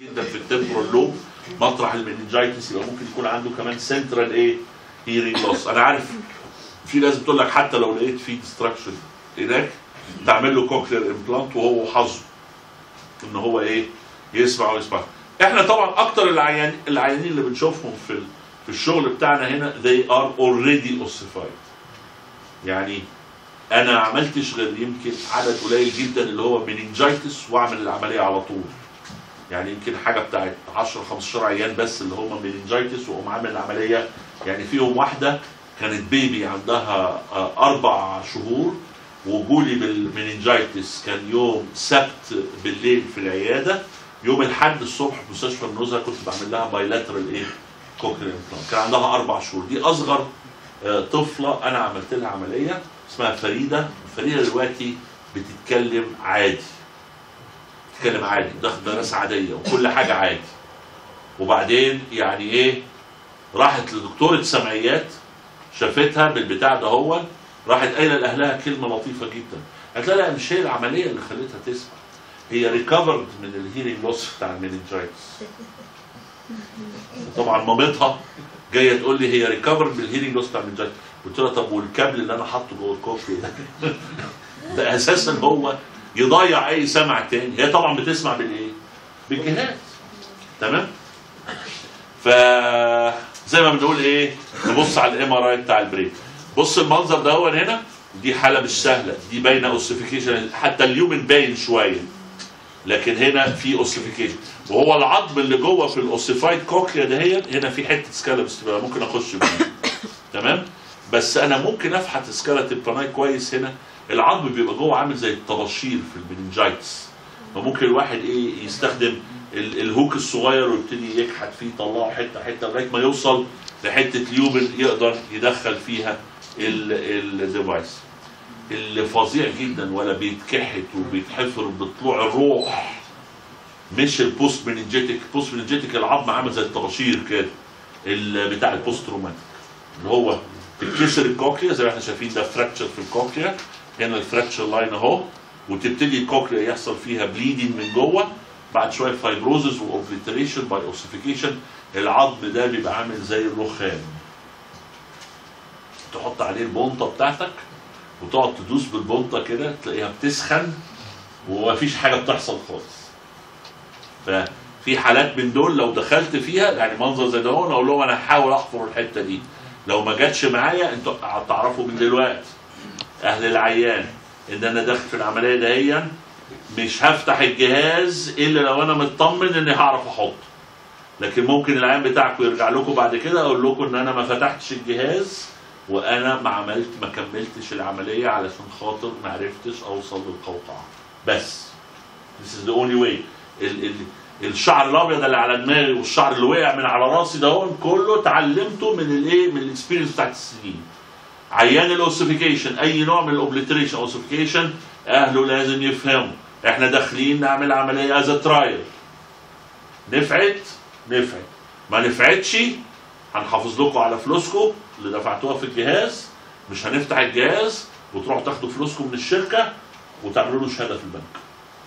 جدا في التمبرال لوب مطرح المننجايتس يبقى ممكن يكون عنده كمان سنترال ايه هيرنج لوس انا عارف في ناس بتقول لك حتى لو لقيت في ديستراكشن هناك تعمل له كوكلير امبلانت وهو حظه ان هو ايه يسمع ويسمع احنا طبعا اكتر العيان العيانين اللي بنشوفهم في ال- في الشغل بتاعنا هنا they are already ossified يعني انا ما عملتش غير يمكن عدد قليل جدا اللي هو مننجايتس واعمل العمليه على طول يعني يمكن حاجه بتاعت 10 15 عيان بس اللي هم مننجايتس واقوم عامل العمليه يعني فيهم واحده كانت بيبي عندها آه، اربع شهور وجولي بالمننجايتس كان يوم سبت بالليل في العياده يوم الاحد الصبح في مستشفى النزهه كنت بعمل لها بايلاترال ايه كوكلير امبلانت كان عندها اربع شهور دي اصغر آه، طفله انا عملت لها عمليه اسمها فريده فريده دلوقتي بتتكلم عادي بتتكلم عادي داخل ناس عاديه وكل حاجه عادي وبعدين يعني ايه راحت لدكتوره سمعيات شافتها بالبتاع ده هو راحت قايله لاهلها كلمه لطيفه جدا قالت لها لا مش هي العمليه اللي خلتها تسمع هي ريكفرد من الهيرنج لوس بتاع المننجايتس طبعا مامتها جايه تقول لي هي ريكفرد من الهيرنج لوس بتاع المننجايتس قلت لها طب والكابل اللي انا حاطه جوه الكوفي ده ده اساسا هو يضيع اي سمع تاني هي طبعا بتسمع بالايه بالجهاز تمام ف زي ما بنقول ايه نبص على الام ار اي بتاع البرين بص المنظر ده هو هنا دي حاله مش سهله دي باينه اوسيفيكيشن حتى اليومن باين شويه لكن هنا في اوسيفيكيشن وهو العظم اللي جوه في الاوسيفايد كوكليا دهيت هنا في حته سكالبس تبقى ممكن اخش بيها تمام بس انا ممكن افحت سكالة الباناي كويس هنا العظم بيبقى جوه عامل زي الطباشير في المننجايتس فممكن الواحد ايه يستخدم ال- الهوك الصغير ويبتدي يكحت فيه يطلعه حته حته لغايه ما يوصل لحته ليوبل يقدر يدخل فيها ال- الديفايس اللي فظيع جدا ولا بيتكحت وبيتحفر بطلوع الروح مش البوست مننجيتك البوست مننجيتك العظم عامل زي الطباشير كده ال- بتاع البوست روماتيك اللي هو تتكسر الكوكليا زي ما احنا شايفين ده فراكشر في الكوكليا هنا الفراكشر لاين اهو وتبتدي الكوكليا يحصل فيها بليدنج من جوه بعد شويه فايبروزز واوبليتريشن باي اوسيفيكيشن العظم ده بيبقى عامل زي الرخام تحط عليه البونطه بتاعتك وتقعد تدوس بالبونطه كده تلاقيها بتسخن ومفيش حاجه بتحصل خالص ففي حالات من دول لو دخلت فيها يعني منظر زي ده هو انا اقول لهم انا هحاول احفر الحته دي لو ما جاتش معايا انتوا هتعرفوا من دلوقتي اهل العيان ان انا داخل في العمليه دهيا مش هفتح الجهاز الا لو انا مطمن اني هعرف احط لكن ممكن العيان بتاعكم يرجع لكم بعد كده اقول لكم ان انا ما فتحتش الجهاز وانا ما عملت ما كملتش العمليه علشان خاطر ما عرفتش اوصل للقوقعه بس This is the only way ال ال الشعر الابيض اللي على دماغي والشعر اللي وقع من على راسي ده هو كله اتعلمته من الايه من الاكسبيرينس بتاعت السنين عيان الاوسيفيكيشن اي نوع من الاوبليتريشن اوسيفيكيشن اهله لازم يفهموا احنا داخلين نعمل عمليه از ترايل نفعت نفعت ما نفعتش هنحافظ لكم على فلوسكم اللي دفعتوها في الجهاز مش هنفتح الجهاز وتروحوا تاخدوا فلوسكم من الشركه وتعملوا له شهاده في البنك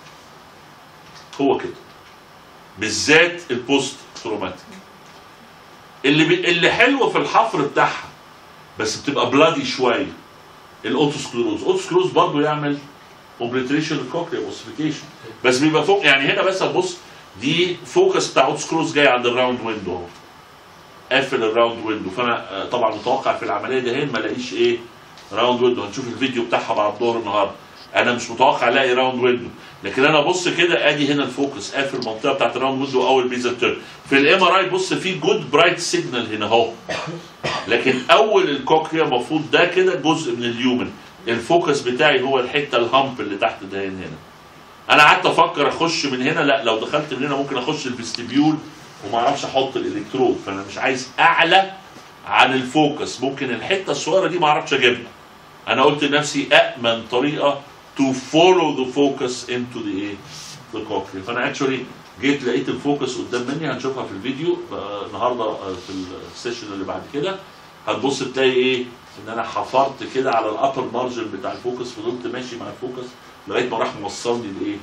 هو كده بالذات البوست تروماتيك اللي بي... اللي حلو في الحفر بتاعها بس بتبقى بلادي شويه الاوتوسكلوروز اوتوسكلوروز برضه يعمل اوبليتريشن الكوكليا اوسيفيكيشن بس بيبقى فوق يعني هنا بس هتبص دي فوكس بتاع اوتوسكلوروز جاي عند الراوند ويندو اهو قافل الراوند ويندو فانا آه، طبعا متوقع في العمليه دي هنا ما الاقيش ايه راوند ويندو هنشوف الفيديو بتاعها بعد الظهر النهارده انا مش متوقع الاقي راوند ويندو لكن انا ابص كده ادي هنا الفوكس قافل المنطقه بتاعت الراوند ويندو او البيزل تيرن في الام ار اي بص في جود برايت سيجنال هنا اهو لكن اول الكوكليا المفروض ده كده جزء من اليومن الفوكس بتاعي هو الحته الهامب اللي تحت ده هنا انا قعدت افكر اخش من هنا لا لو دخلت من هنا ممكن اخش الفستيبيول وما اعرفش احط الالكترود فانا مش عايز اعلى عن الفوكس ممكن الحته الصغيره دي ما اعرفش اجيبها انا قلت لنفسي امن طريقه to follow the focus into the ايه the cochlea فانا اكشولي جيت لقيت الفوكس قدام مني هنشوفها في الفيديو آه، النهارده آه، في السيشن اللي بعد كده هتبص تلاقي ايه ان انا حفرت كده على الابر مارجن بتاع الفوكس فضلت ماشي مع الفوكس لغايه ما راح موصلني لايه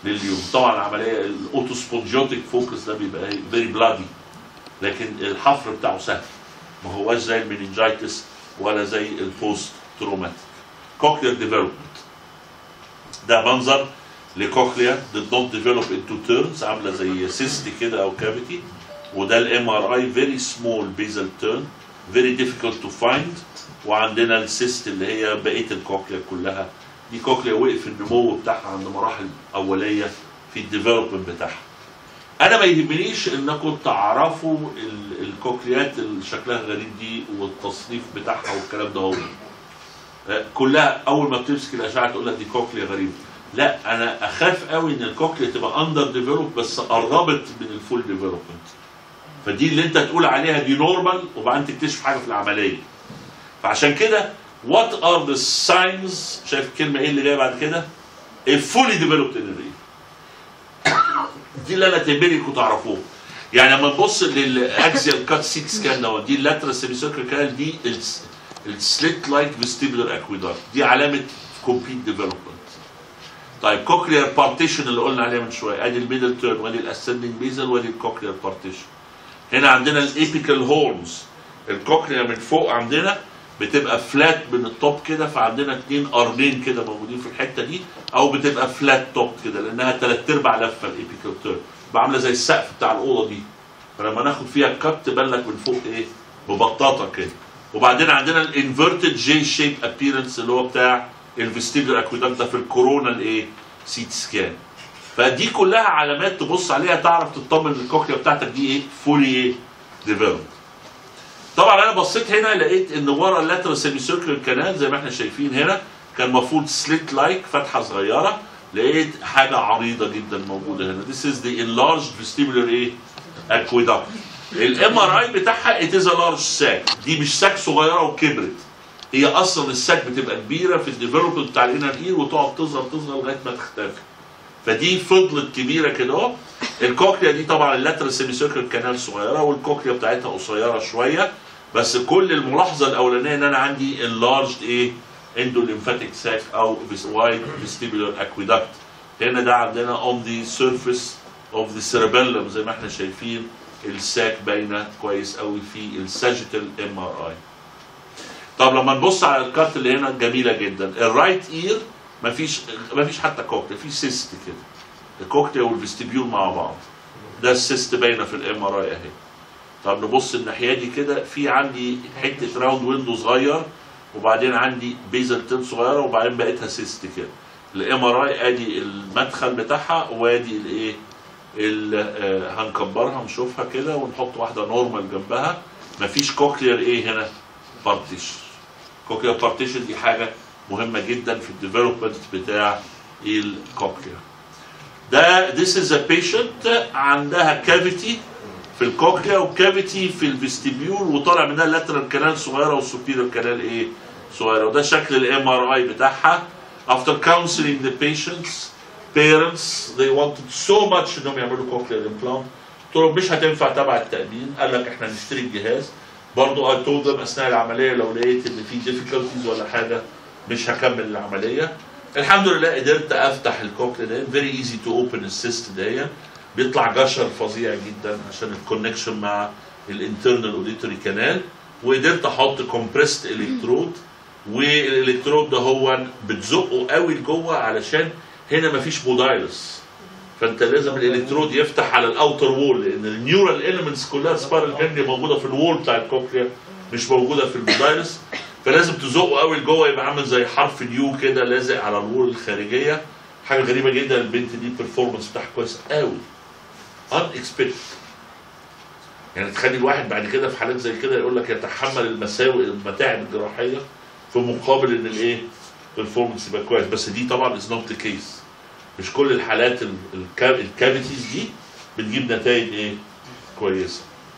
لليوم طبعا العمليه الاوتوسبونجيوتيك فوكس ده بيبقى فيري بلادي لكن الحفر بتاعه سهل ما هواش زي المننجايتس ولا زي البوست تروماتيك كوكلير ديفلوبمنت ده منظر لكوكليا did not develop into turns عامله زي سيست كده او كافيتي وده الام ار اي فيري سمول بيزل تيرن فيري difficult to find وعندنا السيست اللي هي بقيه الكوكليا كلها دي كوكليا وقف النمو بتاعها عند مراحل اوليه في الديفلوبمنت بتاعها انا ما يهمنيش انكم تعرفوا ال- الكوكليات اللي شكلها غريب دي والتصنيف بتاعها والكلام ده هو آه، كلها اول ما بتمسك الاشعه تقول لك دي كوكليا غريبه لا انا اخاف قوي ان الكوكليا تبقى اندر ديفلوب بس قربت من الفول ديفلوبمنت فدي اللي انت تقول عليها دي نورمال وبعدين تكتشف حاجه في العمليه فعشان كده وات ار ذا ساينز شايف الكلمه ايه اللي جايه بعد كده؟ الفولي ديفلوبد انري دي اللي انا تهمني انكم تعرفوها يعني لما نبص للاكزيال كات سيت سكان دوت دي اللاترال سيمي سيركل كانال دي السليت لايك فيستيبولار اكويدار دي علامه كومبليت ديفلوبمنت طيب كوكلير بارتيشن اللي قلنا عليها من شويه ادي الميدل تيرن وادي الاسندنج بيزل وادي الكوكلير بارتيشن هنا عندنا الايبيكال هورنز الكوكليا من فوق عندنا بتبقى فلات من التوب كده فعندنا اتنين قرنين كده موجودين في الحته دي او بتبقى فلات توب كده لانها تلات ارباع لفه الايبيكال تيرن بتبقى عامله زي السقف بتاع الاوضه دي فلما ناخد فيها الكت تبان لك من فوق ايه مبططه كده وبعدين عندنا الانفيرتد جي شيب ابييرنس اللي هو بتاع الفيستيبولار اكويدكت ده في الكورونا الايه سيت سكان فدي كلها علامات تبص عليها تعرف تطمن ان الكوكليا بتاعتك دي ايه فولي ايه ديفلوب طبعا انا بصيت هنا لقيت ان ورا اللاترال سيمي سيركل كانال زي ما احنا شايفين هنا كان المفروض سليت لايك فتحه صغيره لقيت حاجه عريضه جدا موجوده هنا This is the enlarged vestibular ايه aqueduct الام ار اي بتاعها it is a large sac دي مش ساك صغيره وكبرت هي اصلا الساك بتبقى كبيره في الديفلوبمنت بتاع الانر اير وتقعد تصغر تصغر لغايه ما تختفي فدي فضلت كبيره كده اهو الكوكليا دي طبعا اللاترال سيمي سيركل كانال صغيره والكوكليا بتاعتها قصيره شويه بس كل الملاحظه الاولانيه ان انا عندي enlarged ايه اندو lymphatic ساك او وايد vestibular aqueduct هنا ده عندنا on the surface of the cerebellum زي ما احنا شايفين الساك باينه كويس قوي في الساجيتال ام ار اي طب لما نبص على الكارت اللي هنا جميله جدا الرايت اير مفيش مفيش حتى كوكليا في سيست كده الكوكليا والفيستيبيول مع بعض ده السيست باينه في الام ار اي اهي طب نبص الناحيه دي كده في عندي حته راوند ويندو صغير وبعدين عندي بيزل تين صغيره وبعدين بقيتها سيست كده الام ار اي ادي المدخل بتاعها وادي الايه ال- آه، هنكبرها نشوفها كده ونحط واحده نورمال جنبها مفيش كوكلير ايه هنا بارتيشن كوكلير بارتيشن دي حاجه مهمه جدا في الديفلوبمنت بتاع الكوكلير ده this is a patient عندها كافيتي في الكوكليا وكافيتي في الفيستيبيول وطالع منها اللاترال كانال صغيره والسوبيريور كانال ايه صغيره وده شكل الام ار اي بتاعها after counseling the patients parents they wanted so much انهم يعملوا كوكلير امبلانت قلت لهم مش هتنفع تبع التامين قال لك احنا نشتري الجهاز برضو I told them اثناء العمليه لو لقيت ان في difficulties ولا حاجه مش هكمل العمليه الحمد لله قدرت افتح الكوكلير ده فيري ايزي تو اوبن السيست دي بيطلع جشر فظيع جدا عشان الكونكشن مع الانترنال اوديتوري كانال وقدرت احط كومبريست الكترود والالكترود ده هو بتزقه قوي لجوه علشان هنا مفيش مودايلس فانت لازم الالكترود يفتح على الاوتر وول لان النيورال اليمنتس كلها سبايرال جانجليا موجوده في الوول بتاع الكوكليا مش موجوده في المودايلس فلازم تزقه قوي لجوه يبقى عامل زي حرف اليو كده لازق على الوول الخارجيه حاجه غريبه جدا البنت دي البرفورمانس بتاعها كويس قوي unexpected يعني تخلي الواحد بعد كده في حالات زي كده يقول لك يتحمل المساوئ المتاعب الجراحيه في مقابل ان الايه البرفورمانس يبقى كويس بس دي طبعا از نوت ذا كيس مش كل الحالات ال- الكا- الكافيتيز دي بتجيب نتائج ايه كويسه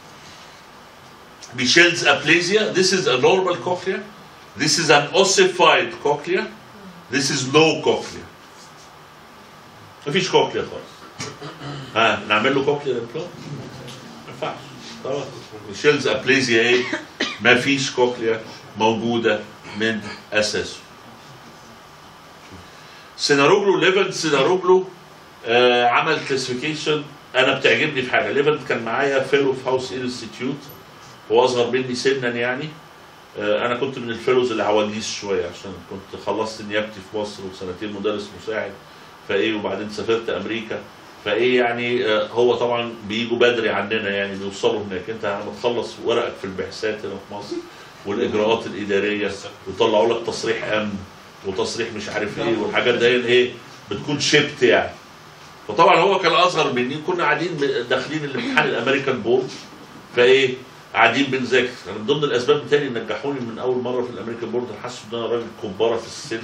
Michel's aplasia this is a normal cochlea this is an ossified cochlea this is low cochlea مفيش كوكليا خالص ها نعمل له كوكليا امبلانت ما ينفعش طبعا ميشيلز ابليزيا ايه مفيش كوكليا موجوده من اساسه سيناروجلو ليفل سيناروجلو آه عمل كلاسيفيكيشن انا بتعجبني في حاجه ليفنت كان معايا فيلو في هاوس انستيتيوت هو اصغر مني سنا يعني آه انا كنت من الفيلوز اللي عواجيز شويه عشان كنت خلصت نيابتي في مصر وسنتين مدرس مساعد فايه وبعدين سافرت امريكا فايه يعني آه هو طبعا بيجوا بدري عننا يعني بيوصلوا هناك انت لما تخلص ورقك في البعثات هنا في مصر والاجراءات الاداريه ويطلعوا لك تصريح امن وتصريح مش عارف ايه والحاجات دي ايه بتكون شبت يعني فطبعا هو كان اصغر مني كنا قاعدين داخلين الامتحان الامريكان بورد فايه قاعدين بنذاكر انا من ضمن الاسباب بتاعي اللي نجحوني من اول مره في الامريكان بورد انا حاسس ان انا راجل كباره في السن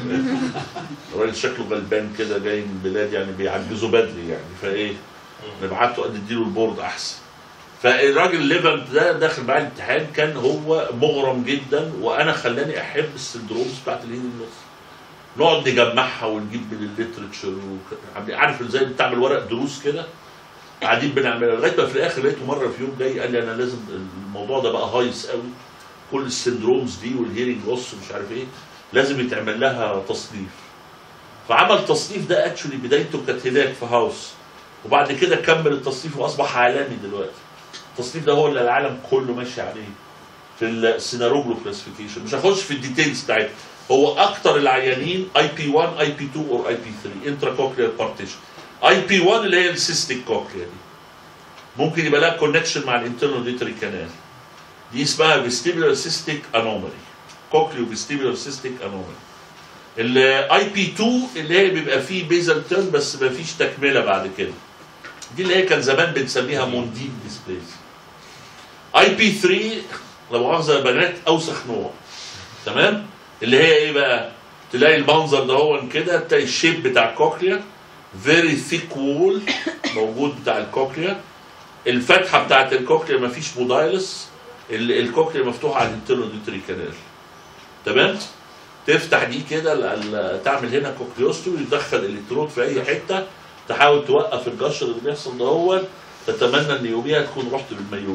راجل شكله غلبان كده جاي من بلاد يعني بيعجزوا بدري يعني فايه نبعته نديله البورد احسن فالراجل ليفنت ده داخل معايا الامتحان كان هو مغرم جدا وانا خلاني احب السندرومز بتاعت الهيلينج لوس نقعد نجمعها ونجيب من الليترتشر وك- عارف ازاي بتعمل ورق دروس كده قاعدين بنعملها لغايه ما في الاخر لقيته مره في يوم جاي قال لي انا لازم الموضوع ده بقى هايص قوي كل السندرومز دي والهيرنج لوس ومش عارف ايه لازم يتعمل لها تصنيف فعمل التصنيف ده اكشولي بدايته كانت هناك في هاوس وبعد كده كمل التصنيف واصبح عالمي دلوقتي التصنيف ده هو اللي العالم كله ماشي عليه في السيناروجلو كلاسيفيكيشن مش هخش في الديتيلز بتاعتها هو اكتر العيانين اي بي 1 اي بي 2 اور اي بي 3 انترا كوكليار بارتيشن اي بي 1 اللي هي السيستيك كوكليا دي ممكن يبقى لها كونكشن مع الانترنال ديتري كانال دي اسمها فيستيبولار سيستيك انومالي كوكليو فيستيبولار سيستيك انومالي الاي بي 2 اللي هي بيبقى فيه بيزل تيرن بس ما فيش تكمله بعد كده دي اللي هي كان زمان بنسميها مونديل ديسبليز اي بي 3 لا مؤاخذه يا بنات اوسخ نوع تمام اللي هي ايه بقى تلاقي المنظر ده هو كده تلاقي الشيب بتاع الكوكليا فيري ثيك وول موجود بتاع الكوكليا الفتحه بتاعت الكوكليا ما فيش مودايلس ال- الكوكليا مفتوحه على الانترنوديتري كانال تمام تفتح دي كده ال- ال- تعمل هنا كوكليوستومي وتدخل الكترود في اي حته تحاول توقف الجشر اللي بيحصل ده هو تتمنى ان يوميها تكون رحت بالمايوه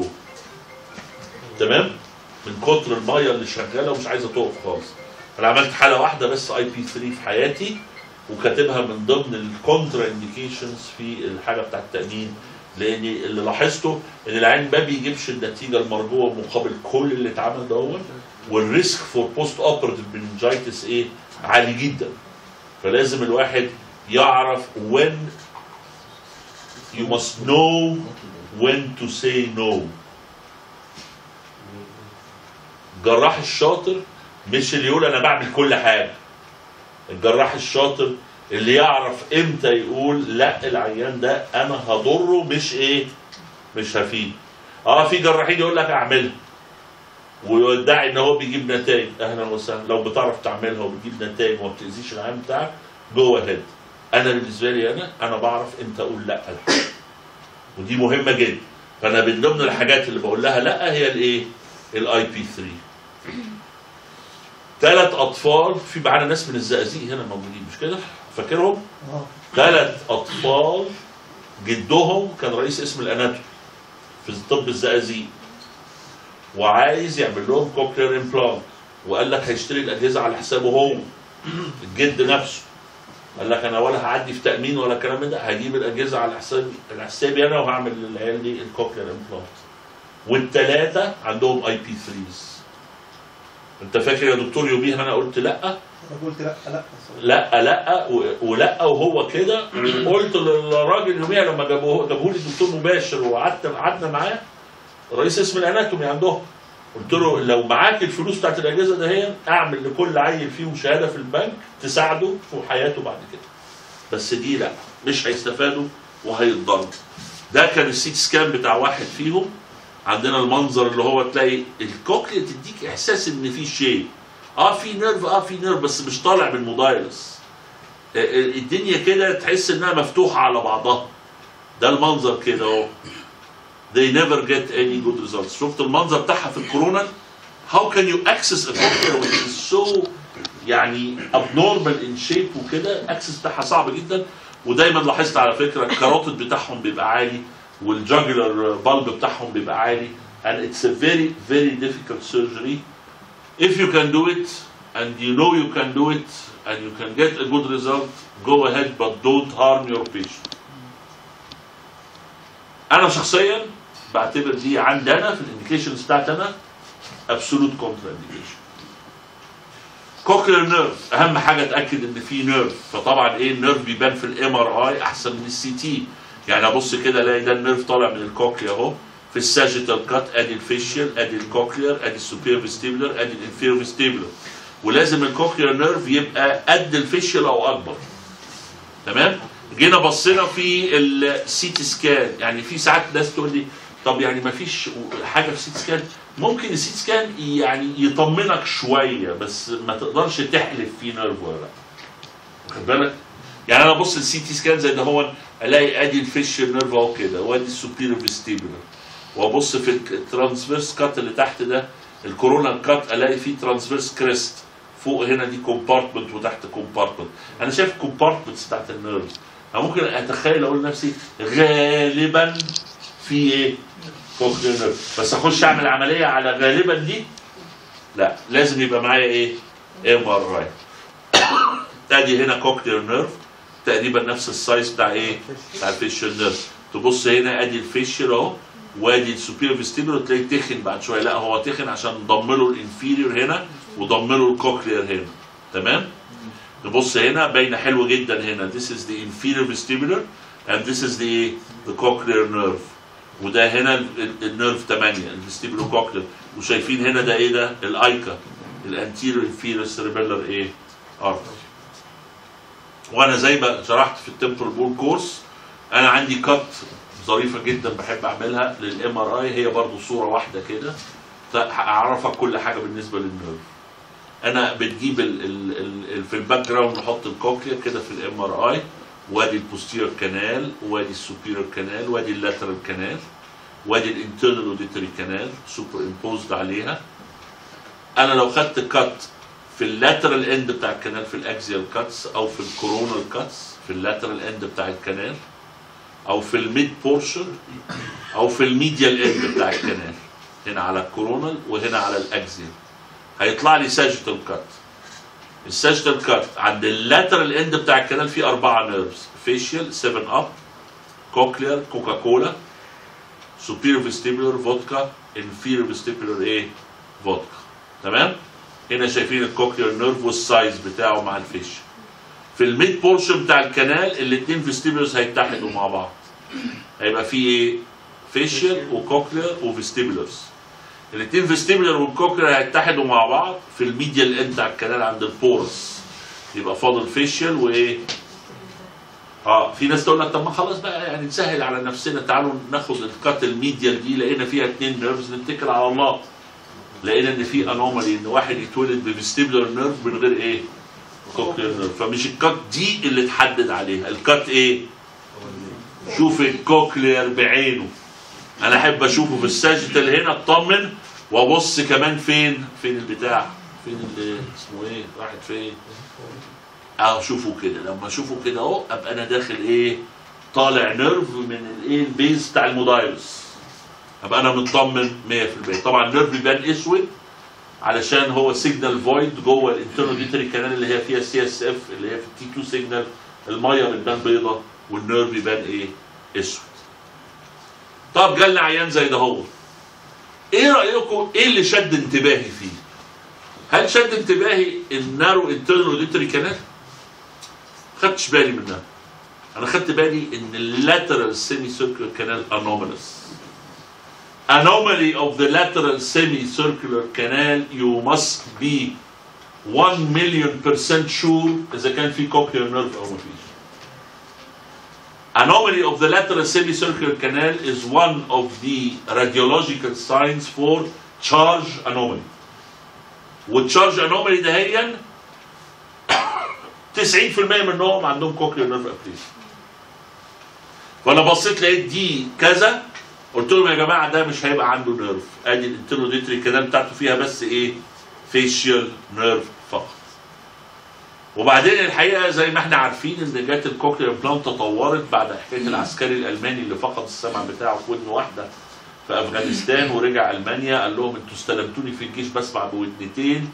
تمام من كتر الميه اللي شغاله ومش عايزه تقف خالص انا عملت حاله واحده بس اي بي 3 في حياتي وكاتبها من ضمن الكونترا انديكيشنز في الحاجه بتاعت التامين لان اللي لاحظته ان العين ما بيجيبش النتيجه المرجوه مقابل كل اللي اتعمل دوت والريسك فور بوست اوبراتيف meningitis ايه عالي جدا فلازم الواحد يعرف when you must know when to say no الجراح الشاطر مش اللي يقول انا بعمل كل حاجه الجراح الشاطر اللي يعرف امتى يقول لا العيان ده انا هضره مش ايه مش هفيد اه في جراحين يقول لك اعملها ويدعي ان هو بيجيب نتائج اهلا وسهلا لو بتعرف تعملها وبتجيب نتائج وما بتاذيش العيان بتاعك جوه هيد انا بالنسبه لي انا انا بعرف امتى اقول لا الحاجة. ودي مهمه جدا فانا من ضمن الحاجات اللي بقول لها لا هي الايه الاي بي 3 ثلاث اطفال في معانا ناس من الزقازيق هنا موجودين مش كده فاكرهم اه ثلاث اطفال جدهم كان رئيس اسم الاناتومي في طب الزقازيق وعايز يعمل لهم كوكلير امبلانت وقال لك هيشتري الاجهزه على حسابه هو الجد نفسه قال لك انا ولا هعدي في تامين ولا الكلام ده هجيب الاجهزه على حسابي على حسابي انا وهعمل للعيال دي الكوكلير امبلانت والثلاثه عندهم اي بي 3 انت فاكر يا دكتور يوميها انا قلت لا انا قلت لا لا لا لا و- ولا وهو كده قلت للراجل يوميها لما جابوه جابوه لي الدكتور مباشر وقعدت قعدنا معاه رئيس اسم الاناتومي عندهم قلت له لو معاك الفلوس بتاعت الاجهزه ده هي اعمل لكل عيل فيهم شهاده في البنك تساعده في حياته بعد كده بس دي لا مش هيستفادوا وهيتضروا ده كان السيت سكان بتاع واحد فيهم عندنا المنظر اللي هو تلاقي الكوكليا تديك احساس ان في شيء اه في نيرف اه في نيرف بس مش طالع من مودايلس آه، آه، الدنيا كده تحس انها مفتوحه على بعضها ده المنظر كده اهو they never get any good results شفت المنظر بتاعها في الكورونا how can you access a cochlea which is so يعني abnormal in shape وكده access بتاعها صعب جدا ودايما لاحظت على فكره الكاروتيد بتاعهم بيبقى عالي والجاجلر بالب بتاعهم بيبقى عالي and it's a very very difficult surgery if you can do it and you know you can do it and you can get a good result go ahead but don't harm your patient انا شخصيا بعتبر دي عندنا في الانديكيشنز بتاعت انا ابسولوت كونترا انديكيشن كوكلير نيرف اهم حاجه اتاكد ان في نيرف فطبعا ايه النيرف بيبان في الام ار اي احسن من السي تي يعني ابص كده الاقي ده النيرف طالع من الكوكليا اهو في الساجيتال كات ادي الفيشيال ادي الكوكلير ادي السوبير فيستيبولر ادي الانفيرو فيستيبولر ولازم الكوكلير نيرف يبقى قد الفيشيال او اكبر تمام جينا بصينا في السي تي سكان يعني في ساعات ناس تقول لي طب يعني ما فيش حاجه في السي تي سكان ممكن السي تي سكان يعني يطمنك شويه بس ما تقدرش تحلف فيه نيرف ولا لا واخد بالك يعني انا ابص السي تي سكان زي ده هو الاقي ادي الفيش نيرف اهو كده وادي السوبيريور فيستيبولر وابص في الترانسفيرس كات اللي تحت ده الكورونا كات الاقي فيه ترانسفيرس كريست فوق هنا دي كومبارتمنت وتحت كومبارتمنت انا شايف كومبارتمنتس بتاعت النيرف انا ممكن اتخيل اقول لنفسي غالبا في ايه كوكلير نيرف بس اخش اعمل عمليه على غالبا دي لا لازم يبقى معايا ايه ام ار اي ادي هنا كوكلير نيرف تقريبا نفس السايز بتاع ايه بتاع الفيشل نيرف تبص هنا ادي الفيشل اهو وادي السوبيريور فيستيبولر تلاقيه تخن بعد شويه لا هو تخن عشان ضم له الانفيريور هنا وضم له الكوكلير هنا تمام نبص هنا باينه حلو جدا هنا this is the inferior vestibular and this is the the cochlear nerve وده هنا ال- ال- النيرف 8 الفيستيبولو كوكلير وشايفين هنا ده ايه ده الايكا الانتيريور انفيريور سيربيلر ايه ارتر وانا زي ما شرحت في التمبرال بول كورس انا عندي كات ظريفه جدا بحب اعملها للام ار اي هي برضو صوره واحده كده اعرفك كل حاجه بالنسبه للنيرف انا بتجيب ال ال ال ال في الباك جراوند نحط الكوكليا كده في الام ار اي وادي البوستيريور كانال وادي السوبيريور كانال وادي اللاترال كانال وادي الانترنال اوديتوري كانال سوبر امبوزد عليها انا لو خدت كات في اللاترال اند بتاع الكانال في الاكزيال كاتس او في الكورونال كاتس في اللاترال اند بتاع الكانال او في الميد بورشن او في الميديال اند بتاع الكانال هنا على الكورونال وهنا على الاكزيال هيطلع لي ساجيتال كات الساجيتال كات عند اللاترال اند بتاع الكنال فيه اربعه نيرفز فيشيال 7 اب كوكلير كوكاكولا سوبيريور فيستيبولر فودكا انفيريور فيستيبولر ايه فودكا تمام هنا شايفين الكوكلير نيرف والسايز بتاعه مع الفيش في الميد بورشن بتاع الكنال الاثنين فيستيبولرز هيتحدوا مع بعض هيبقى فيه ايه فيشيال وكوكلير وفيستيبولرز الاثنين فيستيبولر والكوكلير هيتحدوا مع بعض في الميديال اند بتاع الكنال عند البورس يبقى فاضل فيشيال وايه اه في ناس تقول لك طب ما خلاص بقى يعني نسهل على نفسنا تعالوا ناخد الكات الميديال دي لقينا فيها اثنين نيرفز نتكل على الله لقينا ان في انومالي ان واحد يتولد بفيستيبولر نيرف من غير ايه؟ كوكلير نيرف فمش الكات دي اللي تحدد عليها الكات ايه؟ شوف الكوكلير بعينه انا احب اشوفه في الساجيتال هنا اطمن وابص كمان فين فين البتاع فين اللي اسمه ايه راحت فين اه اشوفه كده لما اشوفه كده اهو ابقى انا داخل ايه طالع نيرف من الايه البيز بتاع المودايلس ابقى انا مطمن 100% طبعا النيرف بيبان اسود علشان هو سيجنال فويد جوه الانترنوديتري كانال اللي هي فيها سي اس اف اللي هي في التي 2 سيجنال الميه بتبان بيضه والنيرف يبان ايه اسود طب جالنا عيان زي ده هو ايه رايكم ايه اللي شد انتباهي فيه هل شد انتباهي النارو انترنال اوديتوري كانال خدتش بالي منها انا خدت بالي ان اللاترال سيمي سيركلر كانال انومالس anomaly of the lateral semicircular canal you must be 1 million percent sure اذا كان في cochlear nerve او ما فيش anomaly of the lateral semicircular canal is one of the radiological signs for charge anomaly والتشارج انومالي دهيا 90% منهم عندهم كوكلير نيرف ابليشن فانا بصيت لقيت دي كذا قلت لهم يا جماعه ده مش هيبقى عنده نيرف ادي الانتروديتري كانال بتاعته فيها بس ايه فيشيال نيرف فقط وبعدين الحقيقه زي ما احنا عارفين ان جت الكوكلير بلان تطورت بعد حكايه العسكري الالماني اللي فقد السمع بتاعه في ودن واحده في افغانستان ورجع المانيا قال لهم انتوا استلمتوني في الجيش بسمع بودنتين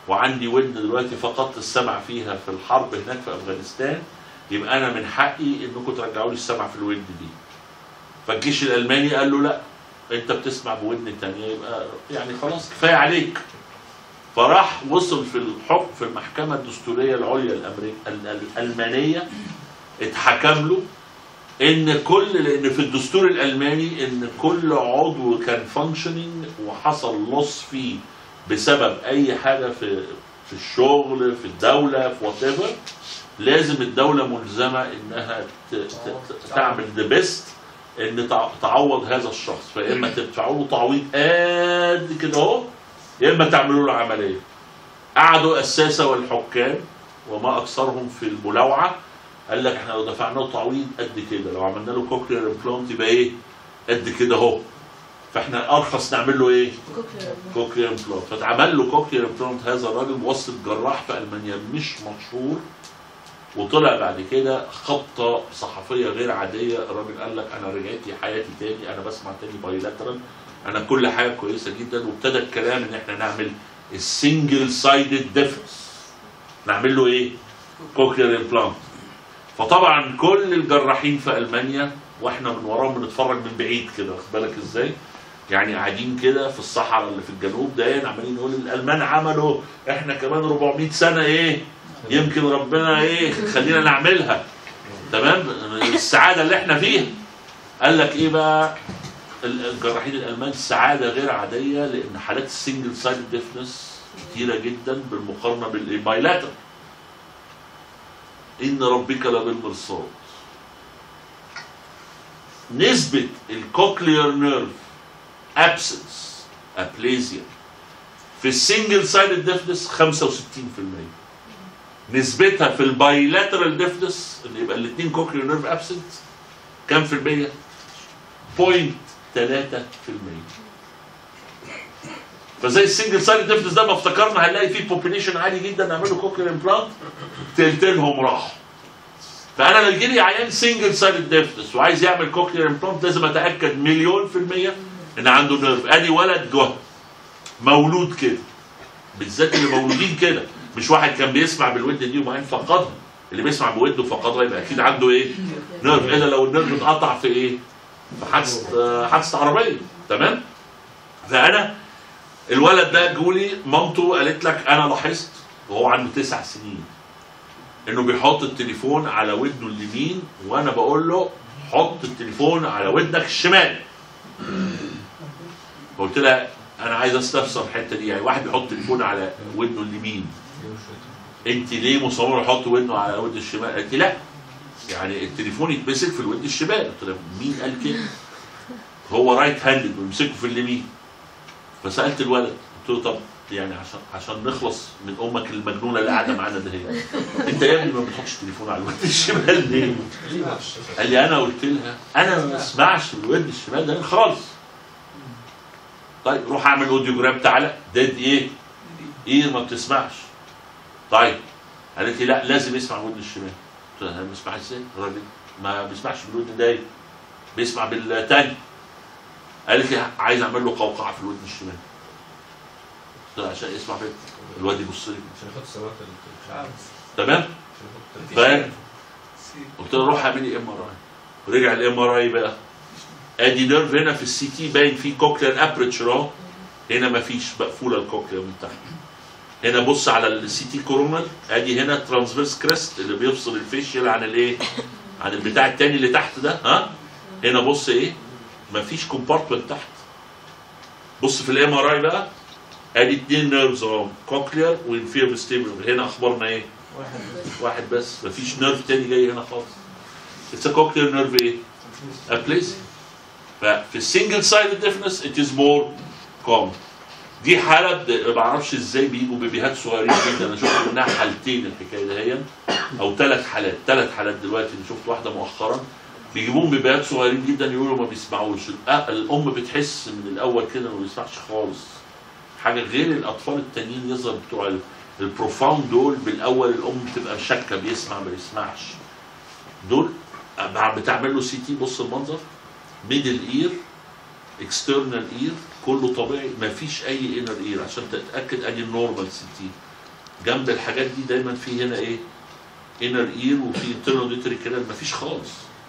وعندي ودن دلوقتي فقدت السمع فيها في الحرب هناك في افغانستان يبقى انا من حقي انكم ترجعوا لي السمع في الودن دي فالجيش الالماني قال له لا انت بتسمع بودن تانية يبقى يعني خلاص كفايه عليك فراح وصل في الحكم في المحكمه الدستوريه العليا الامريكيه الالمانيه اتحكم له ان كل لان في الدستور الالماني ان كل عضو كان فانكشننج وحصل لص فيه بسبب اي حاجه في في الشغل في الدوله في وات لازم الدوله ملزمه انها ت- ت- تعمل ذا بيست ان تع- تعوض هذا الشخص فيا اما تدفعوا له تعويض قد كده اهو يا اما تعملوا له عمليه قعدوا الساسه والحكام وما اكثرهم في الملاوعه قال لك احنا لو دفعنا له تعويض قد كده لو عملنا له كوكلير امبلانت يبقى ايه قد كده اهو فاحنا ارخص نعمل له ايه كوكلير امبلانت فاتعمل له كوكلير امبلانت هذا الراجل وسط جراح في المانيا مش مشهور وطلع بعد كده خبطه صحفيه غير عاديه الراجل قال لك انا رجعت لي حياتي تاني انا بسمع تاني بايلاترال انا كل حاجه كويسه جدا وابتدى الكلام ان احنا نعمل السنجل سايدد ديفرنس نعمل له ايه؟ كوكلير امبلانت فطبعا كل الجراحين في المانيا واحنا من وراهم بنتفرج من بعيد كده واخد بالك ازاي؟ يعني قاعدين كده في الصحراء اللي في الجنوب ده عمالين نقول الالمان عملوا احنا كمان 400 سنه ايه؟ يمكن ربنا ايه خلينا نعملها تمام السعاده اللي احنا فيها قال لك ايه بقى ال- الجراحين الالمان سعاده غير عاديه لان حالات السنجل سايد ديفنس كتيره جدا بالمقارنه بالبايلاتر ان ربك لبالمرصاد نسبه الكوكلير نيرف ابسنس ابليزيا في السنجل سايد ديفنس 65% نسبتها في البايلاترال ديفنس اللي يبقى الاثنين كوكلير نيرف ابسنت كام في المية؟ بوينت 3 في المية فزي السنجل سايد ديفنس ده ما افتكرنا هنلاقي فيه بوبيليشن عالي جدا نعمله كوكلير امبلانت تلتينهم راحوا فانا لو يجي لي عيان سنجل سايد ديفنس وعايز يعمل كوكلير امبلانت لازم اتاكد مليون في المية ان عنده نيرف ادي ولد جه مولود كده بالذات اللي مولودين كده مش واحد كان بيسمع بالود دي وبعدين فقدها اللي بيسمع بوده فقدها يبقى اكيد عنده ايه؟ نيرف الا لو النيرف اتقطع في ايه؟ في حادثه آه، حادثه عربيه تمام؟ فانا الولد ده جولي مامته قالت لك انا لاحظت وهو عنده تسع سنين انه بيحط التليفون على ودنه اليمين وانا بقول له حط التليفون على ودنك الشمال قلت لها انا عايز استفسر الحته دي يعني واحد بيحط تليفون على ودنه اليمين انت ليه مصمم يحط ودنه على ودن الشمال؟ قالت لي لا يعني التليفون يتمسك في الودن الشمال قلت لها مين قال كده؟ هو رايت هاندد ويمسكه في اليمين فسالت الولد قلت له طب يعني عشان عشان نخلص من امك المجنونه اللي قاعده معانا ده هي انت يا ابني ما بتحطش تليفون على الودن الشمال ليه؟ قال لي انا قلت لها انا ما اسمعش بالودن الشمال ده خالص طيب روح اعمل اوديوجرام تعالى ديد ايه؟ ايه ما بتسمعش طيب قالت لي لا لازم يسمع بالودن الشمال قلت لها بيسمع ازاي؟ الراجل ما بيسمعش بالودن ده بيسمع بالتاني قالت لي عايز اعمل له قوقعه في الودن الشمال قلت لها عشان يسمع فين؟ الواد يبص لي عشان يحط سماعة ال- تمام؟ عشان يحط فاهم؟ قلت له روح اعمل لي ام ار اي رجع الام ار اي بقى ادي نيرف هنا في السي تي باين فيه كوكلير ابرتشر اهو هنا مفيش مقفوله الكوكلير من تحت هنا بص على السي تي كورونال ادي هنا ترانسفيرس كريست اللي بيفصل الفيشيال عن الايه؟ عن البتاع التاني اللي تحت ده ها؟ هنا بص ايه؟ مفيش كومبارتمنت تحت بص في الام ار اي بقى ادي اتنين نيرفز اهو كوكلير وانفيرم ستيبل هنا اخبارنا ايه؟ واحد بس مفيش نيرف تاني جاي هنا خالص اتس كوكلير نيرف ايه؟ ابليس ففي السنجل سايد ديفنس ات از مور كومن دي حاله بد- ما بعرفش ازاي بيجوا بيبيهات صغيرين جدا انا شفت منها حالتين الحكايه دهيا او ثلاث حالات ثلاث حالات دلوقتي انا شفت واحده مؤخرا بيجيبوهم بيبيهات صغيرين جدا يقولوا ما بيسمعوش الأ- الام بتحس من الاول كده ما بيسمعش خالص حاجه غير الاطفال التانيين يظهر بتوع ال- البروفاوند دول بالاول الام بتبقى شاكه بيسمع ما بيسمعش دول أب- بتعمل له سي تي بص المنظر ميدل اير اكسترنال اير كله طبيعي ما فيش اي انر اير عشان تتاكد ادي النورمال سي تي جنب الحاجات دي دايما في هنا ايه انر اير وفي انترنال ديتري كده مفيش خالص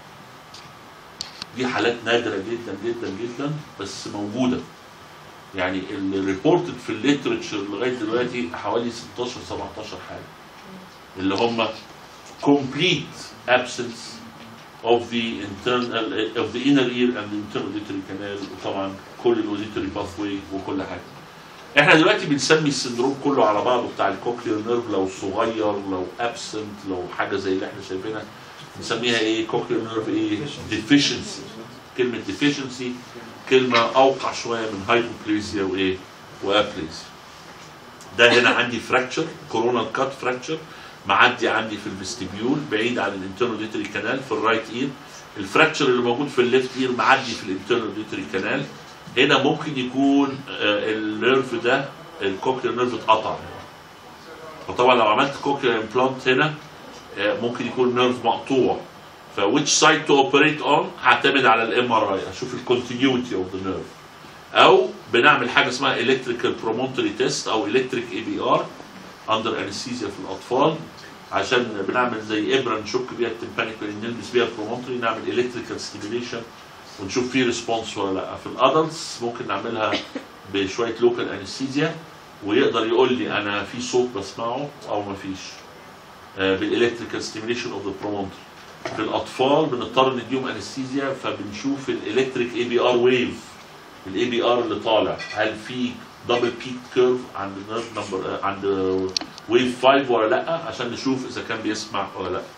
دي حالات نادره جدا جدا جدا بس موجوده يعني الريبورتد في الليترشر لغايه دلوقتي حوالي 16 17 حاله اللي هم complete absence of the internal of the inner ear and the internal auditory canal وطبعا كل الاوديتوري باثوي وكل حاجه. احنا دلوقتي بنسمي السندروم كله على بعضه بتاع الكوكلير نيرف لو صغير لو ابسنت لو حاجه زي اللي احنا شايفينها نسميها ايه كوكلير نيرف ايه ديفيشنسي كلمه ديفيشنسي كلمه اوقع شويه من هايبوبليسيا وايه وابليسيا ده هنا عندي فراكتشر كورونال كات فراكتشر معدي عندي في الفستيبيول بعيد عن الانترنال ديتري كانال في الرايت اير الفراكتشر اللي موجود في الليفت اير معدي في الانترنال ديتري كانال هنا ممكن يكون آه، النيرف ده الكوكلير نيرف اتقطع فطبعا لو عملت كوكلير امبلانت هنا آه، ممكن يكون نيرف مقطوع ف which side to operate on هعتمد على الام ار اي اشوف الكونتينيوتي اوف ذا نيرف او بنعمل حاجه اسمها الكتريكال برومونتري تيست او الكتريك اي بي ار اندر انستيزيا في الاطفال عشان بنعمل زي ابره نشك بيها التمبانيك نلبس بيها البرومونتري نعمل الكتريكال ستيميليشن ونشوف فيه ريسبونس ولا لا في الادلتس ممكن نعملها بشويه لوكال انستيزيا ويقدر يقول لي انا في صوت بسمعه او ما فيش بالالكتريكال ستيميليشن اوف ذا برومونتري في الاطفال بنضطر نديهم انستيزيا فبنشوف الالكتريك اي بي ار ويف الاي بي ار اللي طالع هل في دبل بيك كيرف عند النيرف نمبر عند ويف 5 ولا لا عشان نشوف اذا كان بيسمع ولا لا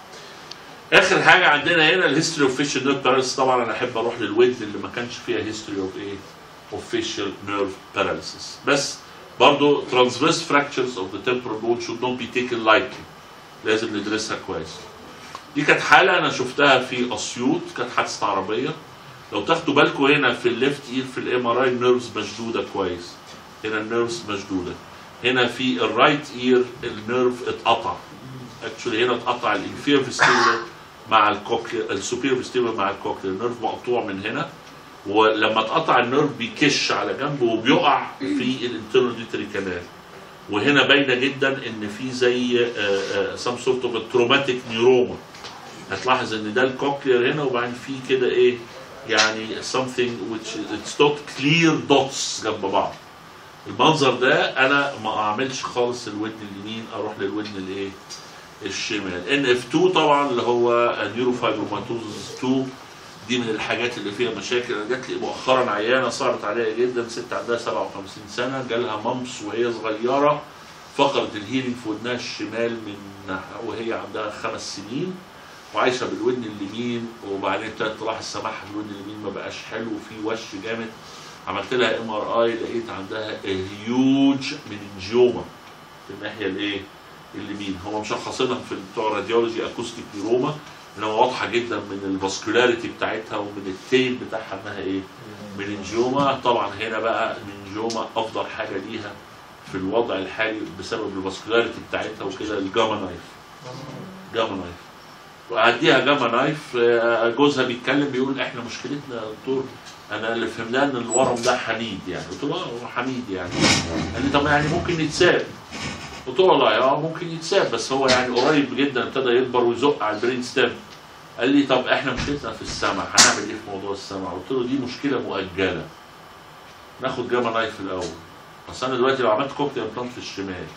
اخر حاجه عندنا هنا الهيستوري اوف فيشل نيرف باراليسيس طبعا انا احب اروح للودن اللي ما كانش فيها هيستوري اوف ايه اوف فيشل نيرف باراليسيس بس برضو transverse fractures of the temporal bone should not be taken lightly لازم ندرسها كويس دي كانت حاله انا شفتها في اسيوط كانت حادثه عربيه لو تاخدوا بالكم هنا في الليفت اير في الام ار اي النيرفز مشدوده كويس هنا النيرفز مشدوده هنا في الرايت اير النيرف اتقطع اكشولي هنا اتقطع الانفير فيستيبولر مع الكوكلير السوبير فيستيبولر مع الكوكلير النيرف مقطوع من هنا ولما اتقطع النيرف بيكش على جنبه وبيقع في الانترنال ديتري كانال وهنا باينه جدا ان في زي سم سورت اوف تروماتيك نيوروما هتلاحظ ان ده الكوكلير هنا وبعدين في كده ايه يعني something which it's not clear dots جنب بعض المنظر ده انا ما اعملش خالص الودن اليمين اروح للودن الايه الشمال ان اف 2 طبعا اللي هو نيوروفايبروماتوزس 2 دي من الحاجات اللي فيها مشاكل انا جات لي مؤخرا عيانه صارت عليها جدا ست عندها 57 سنه جالها ممص وهي صغيره فقدت الهيرنج في ودنها الشمال من وهي عندها خمس سنين وعايشه بالودن اليمين وبعدين ابتدت تلاحظ سماعها في الودن اليمين ما بقاش حلو وفي وش جامد عملت لها ام ار اي لقيت عندها هيوج مننجيوما في الناحيه الايه؟ اليمين هم مشخصينها في بتوع الراديولوجي اكوستيك نيروما انها واضحه جدا من الفاسكولاريتي بتاعتها ومن التيل بتاعها انها ايه؟ مننجيوما طبعا هنا بقى مننجيوما افضل حاجه ليها في الوضع الحالي بسبب الفاسكولاريتي بتاعتها وكده الجاما نايف جاما نايف وأديها جاما نايف آه، جوزها بيتكلم بيقول احنا مشكلتنا يا دكتور انا اللي فهمناه ان الورم ده حميد يعني قلت له اه هو حميد يعني قال لي طب يعني ممكن يتساب قلت له والله اه ممكن يتساب بس هو يعني قريب جدا ابتدى يكبر ويزق على البرين ستيم قال لي طب احنا مشكلتنا في السمع هنعمل ايه في موضوع السمع قلت له دي مشكله مؤجله ناخد جاما نايف الاول بس انا دلوقتي لو عملت كوكتيل امبلانت في الشمال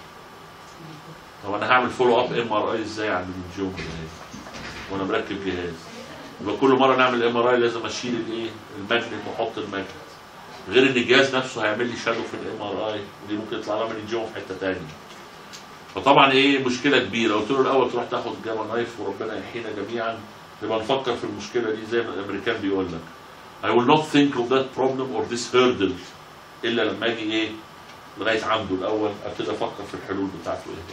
طب انا هعمل فولو اب ام ار اي ازاي على الجيوم جهاز وانا مركب جهاز يبقى كل مره نعمل ام ار اي لازم اشيل الايه الماجنت واحط الماجنت غير ان الجهاز نفسه هيعمل لي شادو في الام ار اي ودي ممكن يطلع لها من الجيوم في حته ثانيه فطبعا ايه مشكله كبيره قلت له الاول تروح تاخد جاما نايف وربنا يحيينا جميعا نبقى نفكر في المشكله دي زي ما الامريكان بيقول لك I will not think of that problem or this hurdle الا لما اجي ايه لغايه عنده الاول ابتدي افكر في الحلول بتاعته ايه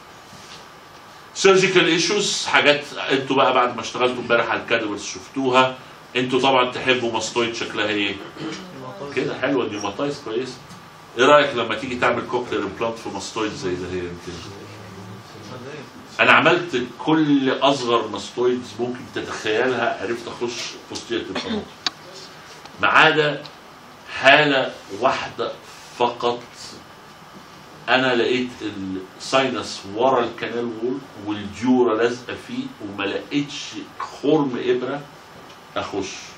سيرجيكال ايشوز حاجات انتوا بقى بعد ما اشتغلتوا امبارح على الكادورز شفتوها انتوا طبعا تحبوا ماستويد شكلها ايه كده حلوه دي ماتايز كويس ايه رايك لما تيجي تعمل كوكلير امبلانت في ماستويد زي ده هي كده انا عملت كل اصغر ماستويدز ممكن تتخيلها عرفت اخش بوستيريور القناه ما عدا حاله واحده فقط انا لقيت الساينس ورا الكانال وول والجوره لازقه فيه وما لقيتش خرم ابره اخش